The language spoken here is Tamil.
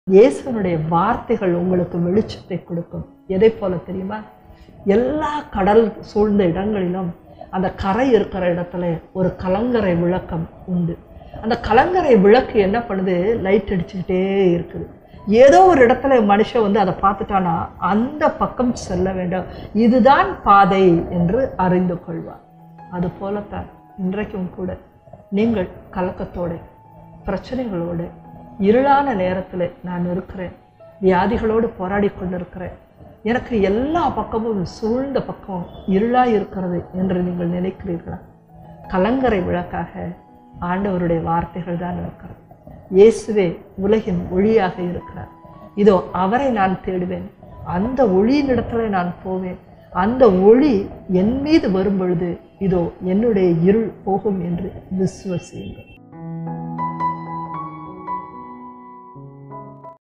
இயேசுனுடைய வார்த்தைகள் உங்களுக்கு வெளிச்சத்தை கொடுக்கும் எதை போல தெரியுமா எல்லா கடல் சூழ்ந்த இடங்களிலும் அந்த கரை இருக்கிற இடத்துல ஒரு கலங்கரை விளக்கம் உண்டு அந்த கலங்கரை விளக்கு என்ன பண்ணுது லைட் அடிச்சுக்கிட்டே இருக்குது ஏதோ ஒரு இடத்துல மனுஷன் வந்து அதை பார்த்துட்டானா அந்த பக்கம் செல்ல வேண்டும் இதுதான் பாதை என்று அறிந்து கொள்வார் அது போலத்தான் இன்றைக்கும் கூட நீங்கள் கலக்கத்தோட பிரச்சனைகளோடு இருளான நேரத்தில் நான் இருக்கிறேன் வியாதிகளோடு போராடி கொண்டிருக்கிறேன் எனக்கு எல்லா பக்கமும் சூழ்ந்த பக்கம் இருளாக இருக்கிறது என்று நீங்கள் நினைக்கிறீர்களா கலங்கரை விளக்காக ஆண்டவருடைய வார்த்தைகள் தான் இருக்கிறது இயேசுவே உலகின் ஒளியாக இருக்கிறார் இதோ அவரை நான் தேடுவேன் அந்த ஒளியினிடத்துல நான் போவேன் அந்த ஒளி என் மீது வரும் பொழுது இதோ என்னுடைய இருள் போகும் என்று விசுவசியுங்கள்